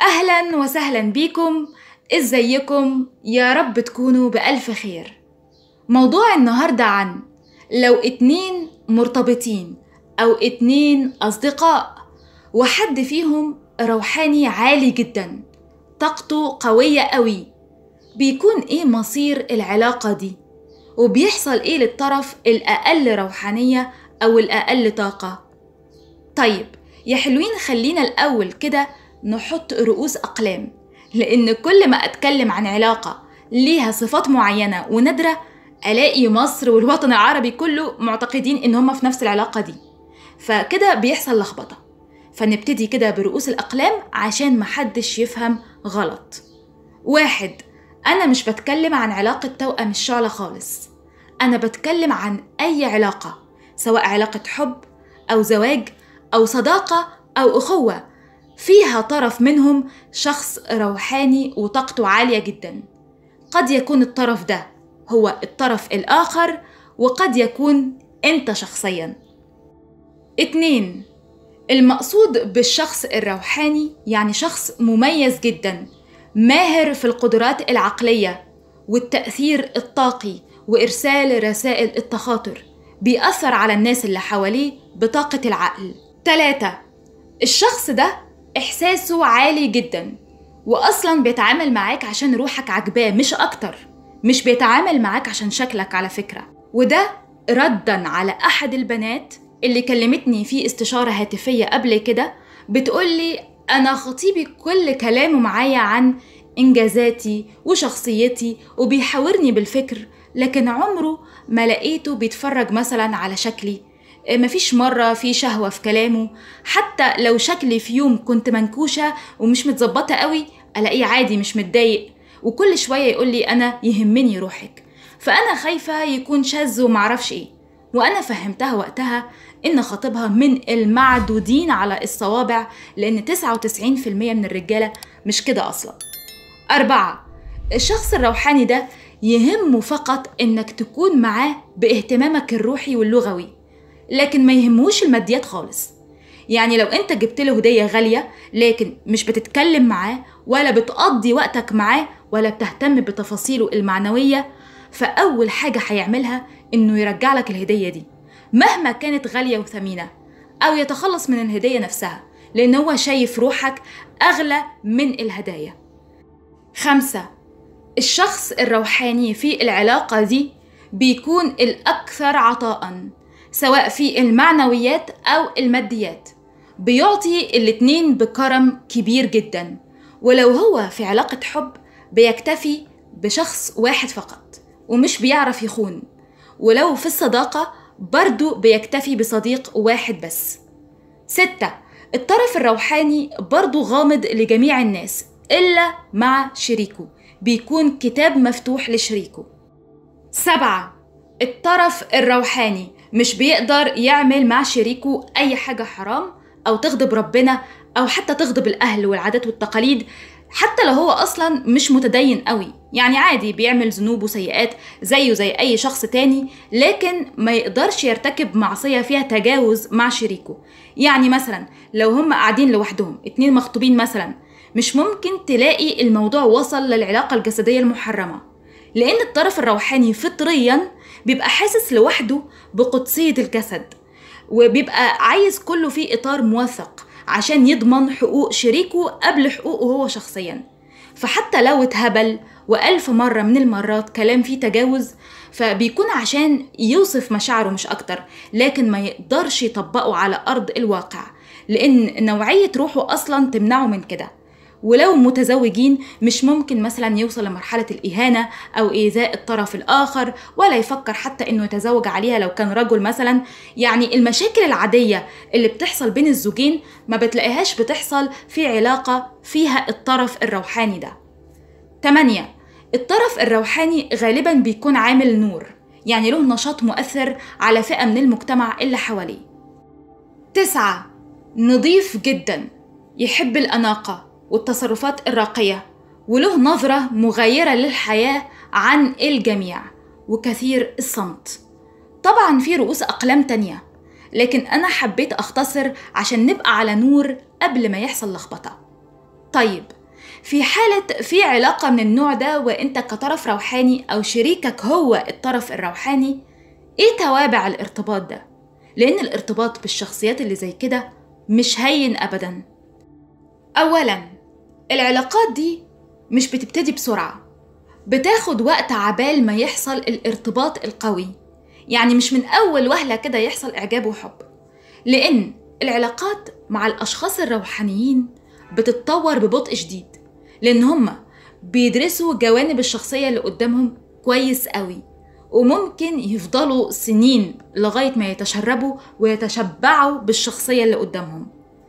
أهلا وسهلا بيكم إزيكم يا رب تكونوا بألف خير موضوع النهاردة عن لو اتنين مرتبطين أو اتنين أصدقاء وحد فيهم روحاني عالي جدا طاقته قوية قوي بيكون ايه مصير العلاقة دي وبيحصل ايه للطرف الأقل روحانية أو الأقل طاقة طيب يا حلوين خلينا الأول كده نحط رؤوس أقلام لأن كل ما أتكلم عن علاقة ليها صفات معينة ونادرة ألاقي مصر والوطن العربي كله معتقدين إن هما في نفس العلاقة دي فكده بيحصل لخبطة فنبتدي كده برؤوس الأقلام عشان محدش يفهم غلط واحد أنا مش بتكلم عن علاقة توأم الشعلة خالص أنا بتكلم عن أي علاقة سواء علاقة حب أو زواج أو صداقة أو أخوة فيها طرف منهم شخص روحاني وطاقته عالية جدا قد يكون الطرف ده هو الطرف الآخر وقد يكون أنت شخصيا اتنين المقصود بالشخص الروحاني يعني شخص مميز جدا ماهر في القدرات العقلية والتأثير الطاقي وإرسال رسائل التخاطر بيأثر على الناس اللي حواليه بطاقة العقل تلاتة الشخص ده إحساسه عالي جدا وأصلا بيتعامل معاك عشان روحك عجباه مش أكتر مش بيتعامل معاك عشان شكلك على فكرة وده ردا على أحد البنات اللي كلمتني في استشارة هاتفية قبل كده بتقولي أنا خطيبي كل كلامه معايا عن إنجازاتي وشخصيتي وبيحاورني بالفكر لكن عمره ما لقيته بيتفرج مثلا على شكلي مفيش مرة في شهوة في كلامه حتى لو شكلي في يوم كنت منكوشة ومش متظبطة قوي ألاقيه عادي مش متضايق وكل شوية يقول لي أنا يهمني روحك فأنا خايفة يكون شاذ ومعرفش إيه وأنا فهمتها وقتها إن خطيبها من المعدودين على الصوابع لأن 99% من الرجالة مش كده أصلا أربعة الشخص الروحاني ده يهمه فقط إنك تكون معاه باهتمامك الروحي واللغوي لكن ما يهموش الماديات خالص يعني لو انت جبت له هدية غالية لكن مش بتتكلم معاه ولا بتقضي وقتك معاه ولا بتهتم بتفاصيله المعنوية فأول حاجة هيعملها إنه يرجع لك الهدية دي مهما كانت غالية وثمينة أو يتخلص من الهدية نفسها لأن هو شايف روحك أغلى من الهدايا خمسة الشخص الروحاني في العلاقة دي بيكون الأكثر عطاءً سواء في المعنويات أو الماديات بيعطي الاتنين بكرم كبير جدا ولو هو في علاقة حب بيكتفي بشخص واحد فقط ومش بيعرف يخون ولو في الصداقة برضو بيكتفي بصديق واحد بس ستة الطرف الروحاني برضو غامض لجميع الناس إلا مع شريكه بيكون كتاب مفتوح لشريكه سبعة الطرف الروحاني مش بيقدر يعمل مع شريكه أي حاجة حرام أو تغضب ربنا أو حتى تغضب الأهل والعادات والتقاليد حتى لو هو أصلا مش متدين قوي يعني عادي بيعمل ذنوب وسيئات زيه زي أي شخص تاني لكن ما يقدرش يرتكب معصية فيها تجاوز مع شريكه يعني مثلا لو هم قاعدين لوحدهم اتنين مخطوبين مثلا مش ممكن تلاقي الموضوع وصل للعلاقة الجسدية المحرمة لأن الطرف الروحاني فطريا بيبقى حاسس لوحده بقدسية الجسد وبيبقى عايز كله في إطار موثق عشان يضمن حقوق شريكه قبل حقوقه هو شخصيا فحتى لو اتهبل وألف مرة من المرات كلام فيه تجاوز فبيكون عشان يوصف مشاعره مش أكتر لكن ما يقدرش يطبقه على أرض الواقع لأن نوعية روحه أصلا تمنعه من كده ولو متزوجين مش ممكن مثلا يوصل لمرحلة الإهانة أو إيذاء الطرف الآخر ولا يفكر حتى إنه يتزوج عليها لو كان رجل مثلا يعني المشاكل العادية اللي بتحصل بين الزوجين ما بتلاقيهاش بتحصل في علاقة فيها الطرف الروحاني ده 8 الطرف الروحاني غالبا بيكون عامل نور يعني له نشاط مؤثر على فئة من المجتمع اللي حواليه تسعة نظيف جدا يحب الأناقة والتصرفات الراقية وله نظرة مغايرة للحياة عن الجميع وكثير الصمت طبعا في رؤوس أقلام تانية لكن أنا حبيت أختصر عشان نبقى على نور قبل ما يحصل لخبطة طيب في حالة في علاقة من النوع ده وانت كطرف روحاني او شريكك هو الطرف الروحاني ايه توابع الارتباط ده؟ لان الارتباط بالشخصيات اللي زي كده مش هين ابدا اولا العلاقات دي مش بتبتدي بسرعة بتاخد وقت عبال ما يحصل الارتباط القوي يعني مش من أول وهلة كده يحصل إعجاب وحب لأن العلاقات مع الأشخاص الروحانيين بتتطور ببطء شديد لأن هما بيدرسوا جوانب الشخصية اللي قدامهم كويس قوي وممكن يفضلوا سنين لغاية ما يتشربوا ويتشبعوا بالشخصية اللي قدامهم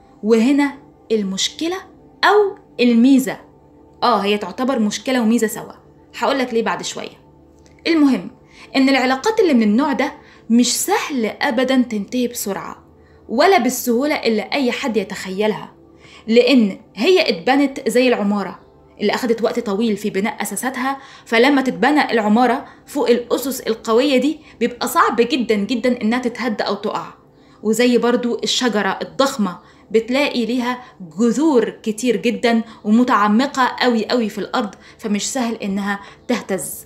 وهنا المشكلة أو الميزة آه هي تعتبر مشكلة وميزة سوا هقولك ليه بعد شوية المهم إن العلاقات اللي من النوع ده مش سهل أبدا تنتهي بسرعة ولا بالسهولة اللي أي حد يتخيلها لأن هي اتبنت زي العمارة اللي أخدت وقت طويل في بناء أساساتها فلما تتبنى العمارة فوق الأسس القوية دي بيبقى صعب جدا جدا إنها تتهد أو تقع وزي برضو الشجرة الضخمة بتلاقي ليها جذور كتير جدا ومتعمقة قوي قوي في الأرض فمش سهل إنها تهتز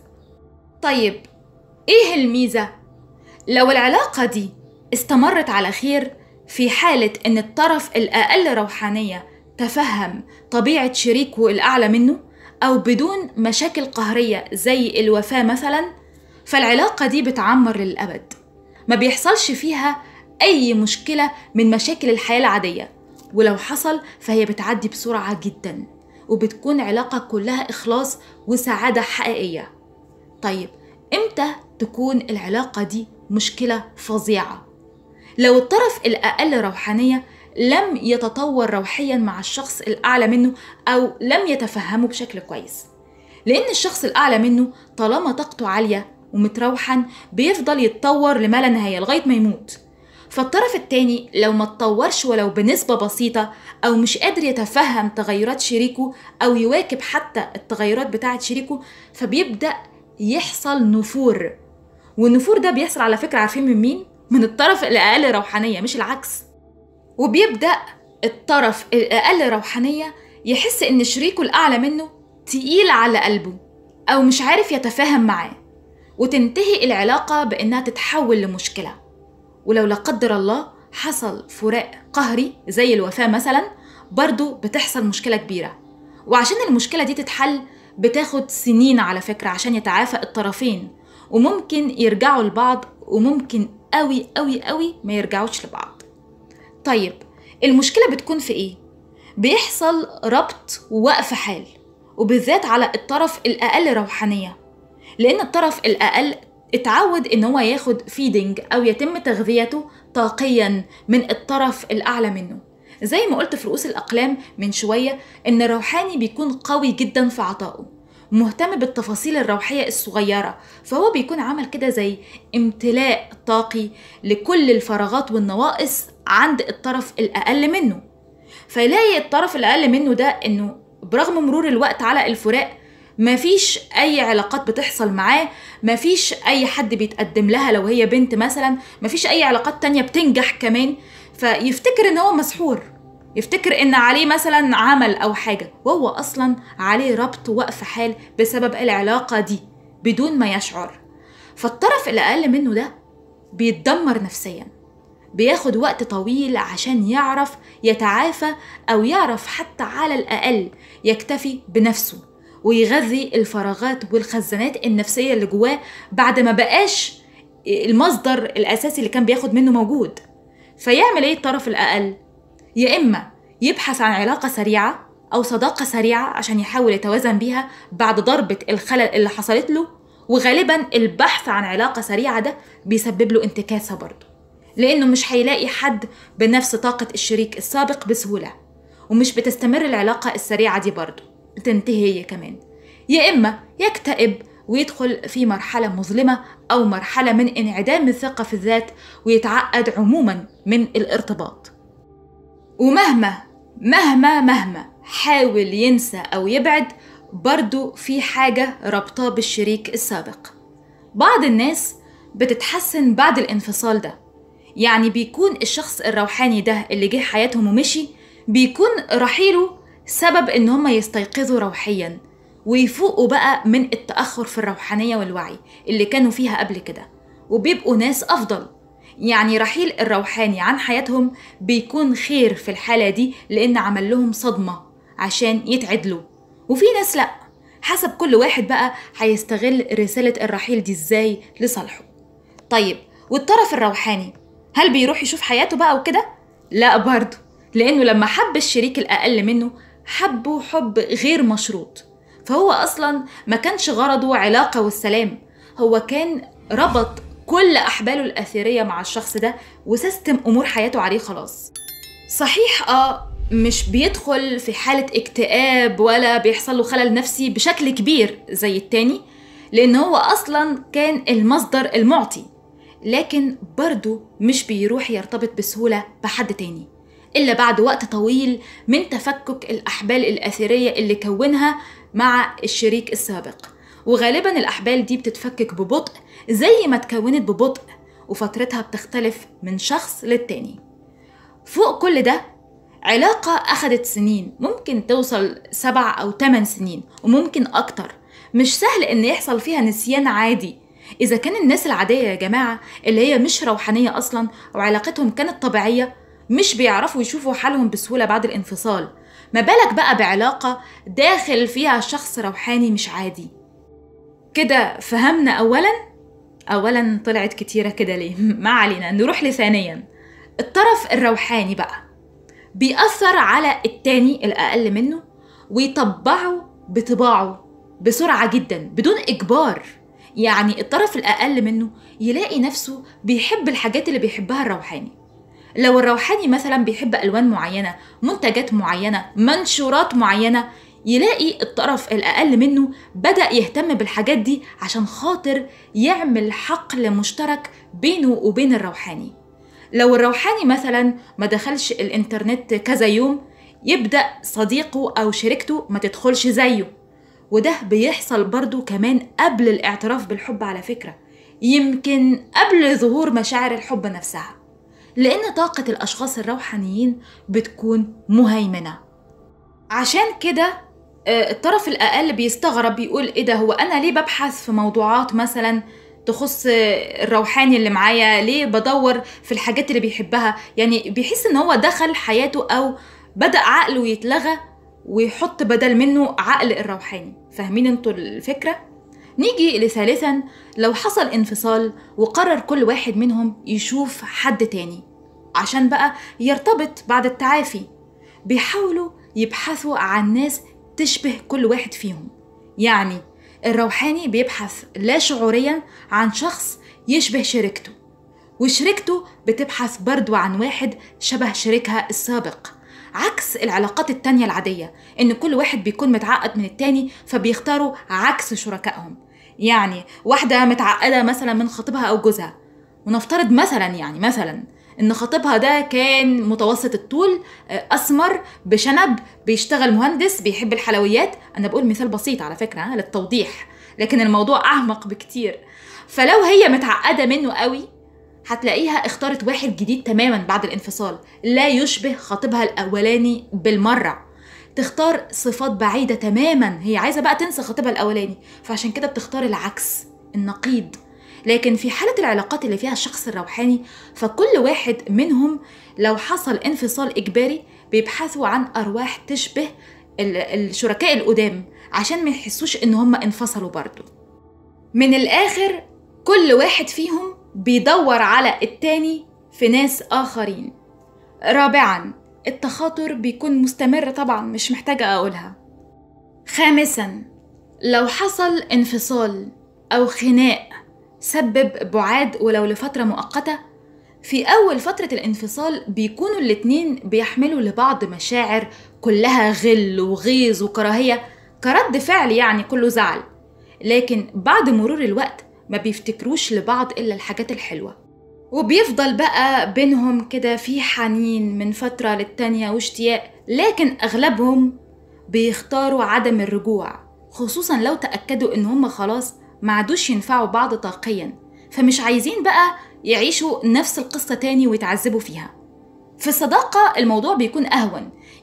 طيب إيه الميزة؟ لو العلاقة دي استمرت على خير في حالة إن الطرف الأقل روحانية تفهم طبيعة شريكه الأعلى منه أو بدون مشاكل قهرية زي الوفاة مثلا فالعلاقة دي بتعمر للأبد ما بيحصلش فيها أي مشكلة من مشاكل الحياة العادية ولو حصل فهي بتعدي بسرعة جدا وبتكون علاقة كلها إخلاص وسعادة حقيقية طيب إمتى تكون العلاقة دي مشكلة فظيعة؟ لو الطرف الأقل روحانية لم يتطور روحيا مع الشخص الأعلى منه أو لم يتفهمه بشكل كويس لأن الشخص الأعلى منه طالما طاقته عالية ومتروحا بيفضل يتطور لما لا نهاية لغاية ما يموت فالطرف التاني لو ما اتطورش ولو بنسبة بسيطة أو مش قادر يتفهم تغيرات شريكه أو يواكب حتى التغيرات بتاعة شريكه فبيبدأ يحصل نفور والنفور ده بيحصل على فكرة عارفين من مين؟ من الطرف الأقل روحانية مش العكس وبيبدأ الطرف الأقل روحانية يحس إن شريكه الأعلى منه تقيل على قلبه أو مش عارف يتفاهم معاه وتنتهي العلاقة بإنها تتحول لمشكلة ولو لا قدر الله حصل فراق قهري زي الوفاة مثلا برضو بتحصل مشكلة كبيرة وعشان المشكلة دي تتحل بتاخد سنين على فكرة عشان يتعافى الطرفين وممكن يرجعوا لبعض وممكن قوي قوي قوي ما يرجعوش لبعض طيب المشكلة بتكون في ايه؟ بيحصل ربط ووقف حال وبالذات على الطرف الأقل روحانية لأن الطرف الأقل اتعود ان هو ياخد فيدنج او يتم تغذيته طاقيا من الطرف الاعلى منه زي ما قلت في رؤوس الاقلام من شويه ان الروحاني بيكون قوي جدا في عطائه مهتم بالتفاصيل الروحيه الصغيره فهو بيكون عمل كده زي امتلاء طاقي لكل الفراغات والنواقص عند الطرف الاقل منه فيلاقي الطرف الاقل منه ده انه برغم مرور الوقت على الفراق مفيش اي علاقات بتحصل معاه مفيش اي حد بيتقدم لها لو هي بنت مثلا مفيش اي علاقات تانية بتنجح كمان فيفتكر ان هو مسحور يفتكر ان عليه مثلا عمل او حاجة وهو اصلا عليه ربط وقف حال بسبب العلاقة دي بدون ما يشعر فالطرف الاقل منه ده بيتدمر نفسيا بياخد وقت طويل عشان يعرف يتعافى او يعرف حتى على الاقل يكتفي بنفسه ويغذي الفراغات والخزانات النفسيه اللي جواه بعد ما بقاش المصدر الاساسي اللي كان بياخد منه موجود فيعمل ايه الطرف الاقل يا اما يبحث عن علاقه سريعه او صداقه سريعه عشان يحاول يتوازن بيها بعد ضربه الخلل اللي حصلت له وغالبا البحث عن علاقه سريعه ده بيسبب له انتكاسه برضه لانه مش هيلاقي حد بنفس طاقه الشريك السابق بسهوله ومش بتستمر العلاقه السريعه دي برضه تنتهي هي كمان يا إما يكتئب ويدخل في مرحلة مظلمة أو مرحلة من انعدام الثقة في الذات ويتعقد عموما من الارتباط ومهما مهما مهما حاول ينسى أو يبعد برضو في حاجة ربطاه بالشريك السابق بعض الناس بتتحسن بعد الانفصال ده يعني بيكون الشخص الروحاني ده اللي جه حياتهم ومشي بيكون رحيله سبب إن هم يستيقظوا روحيا ويفوقوا بقى من التأخر في الروحانية والوعي اللي كانوا فيها قبل كده وبيبقوا ناس أفضل يعني رحيل الروحاني عن حياتهم بيكون خير في الحالة دي لأن عمل لهم صدمة عشان يتعدلوا وفي ناس لأ حسب كل واحد بقى هيستغل رسالة الرحيل دي ازاي لصالحه طيب والطرف الروحاني هل بيروح يشوف حياته بقى وكده؟ لا برضه لأنه لما حب الشريك الأقل منه حبه حب غير مشروط فهو أصلا ما كانش غرضه علاقة والسلام هو كان ربط كل أحباله الأثرية مع الشخص ده وسيستم أمور حياته عليه خلاص صحيح اه مش بيدخل في حالة اكتئاب ولا بيحصل له خلل نفسي بشكل كبير زي التاني لأن هو أصلا كان المصدر المعطي لكن برضه مش بيروح يرتبط بسهولة بحد تاني إلا بعد وقت طويل من تفكك الأحبال الأثرية اللي كونها مع الشريك السابق وغالبا الأحبال دي بتتفكك ببطء زي ما اتكونت ببطء وفترتها بتختلف من شخص للتاني فوق كل ده علاقة أخدت سنين ممكن توصل سبع أو تمن سنين وممكن أكتر مش سهل إن يحصل فيها نسيان عادي إذا كان الناس العادية يا جماعة اللي هي مش روحانية أصلا وعلاقتهم كانت طبيعية مش بيعرفوا يشوفوا حالهم بسهولة بعد الانفصال ما بالك بقى بعلاقة داخل فيها شخص روحاني مش عادي كده فهمنا أولا أولا طلعت كتيرة كده ليه ما علينا نروح لثانيا الطرف الروحاني بقى بيأثر على التاني الأقل منه ويطبعه بطباعه بسرعة جدا بدون إجبار يعني الطرف الأقل منه يلاقي نفسه بيحب الحاجات اللي بيحبها الروحاني لو الروحاني مثلا بيحب ألوان معينة منتجات معينة منشورات معينة يلاقي الطرف الأقل منه بدأ يهتم بالحاجات دي عشان خاطر يعمل حقل مشترك بينه وبين الروحاني لو الروحاني مثلا ما دخلش الانترنت كذا يوم يبدأ صديقه أو شريكته ما تدخلش زيه وده بيحصل برضو كمان قبل الاعتراف بالحب على فكرة يمكن قبل ظهور مشاعر الحب نفسها لأن طاقة الأشخاص الروحانيين بتكون مهيمنة عشان كده الطرف الأقل بيستغرب بيقول إيه ده هو أنا ليه ببحث في موضوعات مثلا تخص الروحاني اللي معايا ليه بدور في الحاجات اللي بيحبها يعني بيحس ان هو دخل حياته او بدأ عقله يتلغى ويحط بدل منه عقل الروحاني فاهمين انتوا الفكرة؟ نيجي لثالثا لو حصل انفصال وقرر كل واحد منهم يشوف حد تاني عشان بقى يرتبط بعد التعافي بيحاولوا يبحثوا عن ناس تشبه كل واحد فيهم يعني الروحاني بيبحث لا شعوريا عن شخص يشبه شريكته وشريكته بتبحث برضو عن واحد شبه شريكها السابق عكس العلاقات التانية العادية إن كل واحد بيكون متعقد من التاني فبيختاروا عكس شركائهم يعني واحدة متعقدة مثلا من خطيبها أو جوزها ونفترض مثلا يعني مثلا إن خطيبها ده كان متوسط الطول أسمر بشنب بيشتغل مهندس بيحب الحلويات أنا بقول مثال بسيط على فكرة للتوضيح لكن الموضوع أعمق بكتير فلو هي متعقدة منه قوي هتلاقيها اختارت واحد جديد تماما بعد الانفصال لا يشبه خطيبها الأولاني بالمرة تختار صفات بعيدة تماما هي عايزة بقى تنسى خطيبها الأولاني فعشان كده بتختار العكس النقيض لكن في حالة العلاقات اللي فيها الشخص الروحاني فكل واحد منهم لو حصل انفصال إجباري بيبحثوا عن أرواح تشبه الشركاء القدام عشان ما يحسوش إن هم انفصلوا برضو من الآخر كل واحد فيهم بيدور على التاني في ناس آخرين رابعا التخاطر بيكون مستمر طبعا مش محتاجة أقولها خامسا لو حصل انفصال أو خناق سبب بعاد ولو لفترة مؤقتة في أول فترة الانفصال بيكونوا الاتنين بيحملوا لبعض مشاعر كلها غل وغيظ وكراهية كرد فعل يعني كله زعل لكن بعد مرور الوقت ما بيفتكروش لبعض إلا الحاجات الحلوة وبيفضل بقى بينهم كده في حنين من فترة للتانية واشتياق لكن أغلبهم بيختاروا عدم الرجوع خصوصا لو تأكدوا إن هم خلاص ما عادوش ينفعوا بعض طاقيا فمش عايزين بقى يعيشوا نفس القصة تاني ويتعذبوا فيها في الصداقة الموضوع بيكون أهون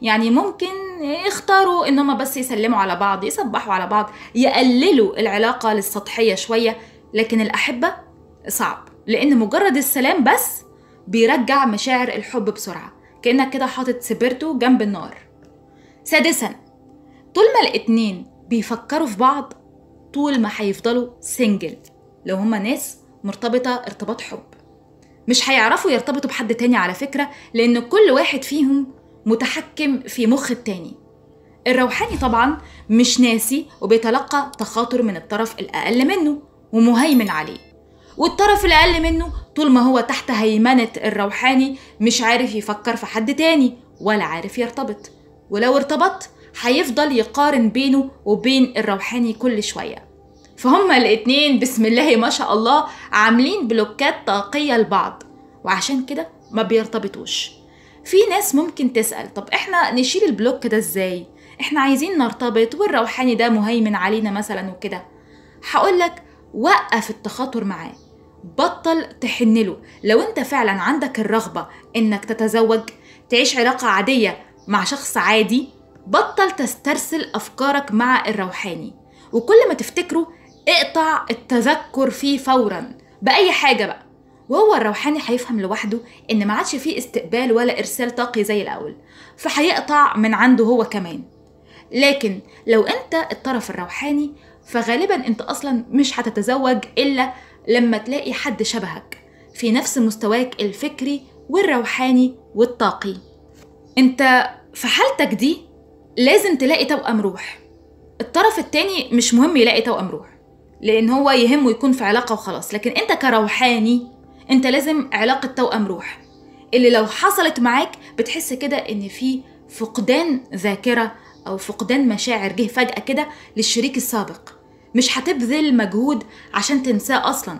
يعني ممكن يختاروا ان هم بس يسلموا على بعض يصبحوا على بعض يقللوا العلاقة للسطحية شوية لكن الأحبة صعب لأن مجرد السلام بس بيرجع مشاعر الحب بسرعة كأنك كده حاطط سبرتو جنب النار سادسا طول ما الاتنين بيفكروا في بعض طول ما هيفضلوا سنجل لو هما ناس مرتبطة ارتباط حب مش هيعرفوا يرتبطوا بحد تاني على فكرة لأن كل واحد فيهم متحكم في مخ التاني الروحاني طبعا مش ناسي وبيتلقى تخاطر من الطرف الأقل منه ومهيمن عليه والطرف الأقل منه طول ما هو تحت هيمنة الروحاني مش عارف يفكر في حد تاني ولا عارف يرتبط ولو ارتبط هيفضل يقارن بينه وبين الروحاني كل شوية فهما الاتنين بسم الله ما شاء الله عاملين بلوكات طاقية لبعض وعشان كده ما بيرتبطوش في ناس ممكن تسأل طب احنا نشيل البلوك ده ازاي احنا عايزين نرتبط والروحاني ده مهيمن علينا مثلا وكده هقولك وقف التخاطر معاه بطل تحنله لو انت فعلا عندك الرغبة انك تتزوج تعيش علاقة عادية مع شخص عادي بطل تسترسل أفكارك مع الروحاني وكل ما تفتكره اقطع التذكر فيه فورا بأي حاجة بقى وهو الروحاني هيفهم لوحده ان ما عادش فيه استقبال ولا ارسال طاقي زي الاول فهيقطع من عنده هو كمان لكن لو انت الطرف الروحاني فغالبا انت اصلا مش هتتزوج الا لما تلاقي حد شبهك في نفس مستواك الفكري والروحاني والطاقي انت في حالتك دي لازم تلاقي توأم روح الطرف التاني مش مهم يلاقي توأم روح لان هو يهمه يكون في علاقة وخلاص لكن انت كروحاني انت لازم علاقة توأم روح اللي لو حصلت معاك بتحس كده ان في فقدان ذاكرة او فقدان مشاعر جه فجأة كده للشريك السابق مش هتبذل مجهود عشان تنساه اصلا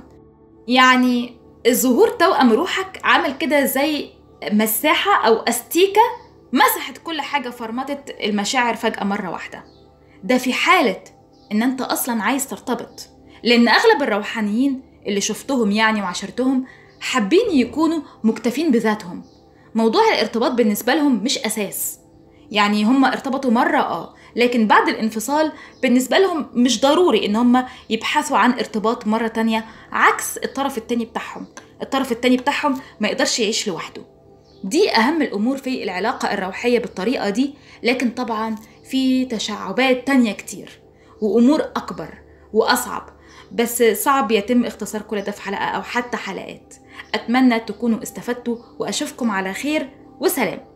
يعني ظهور توأم روحك عامل كده زي مساحة او استيكة مسحت كل حاجة فرمتت المشاعر فجأة مرة واحدة ده في حالة ان انت اصلا عايز ترتبط لان اغلب الروحانيين اللي شفتهم يعني وعشرتهم حابين يكونوا مكتفين بذاتهم موضوع الارتباط بالنسبة لهم مش أساس يعني هم ارتبطوا مرة اه لكن بعد الانفصال بالنسبة لهم مش ضروري ان هم يبحثوا عن ارتباط مرة تانية عكس الطرف التاني بتاعهم الطرف التاني بتاعهم ما يقدرش يعيش لوحده دي أهم الأمور في العلاقة الروحية بالطريقة دي لكن طبعا في تشعبات تانية كتير وأمور أكبر وأصعب بس صعب يتم اختصار كل ده في حلقة أو حتى حلقات أتمنى تكونوا استفدتوا وأشوفكم على خير وسلام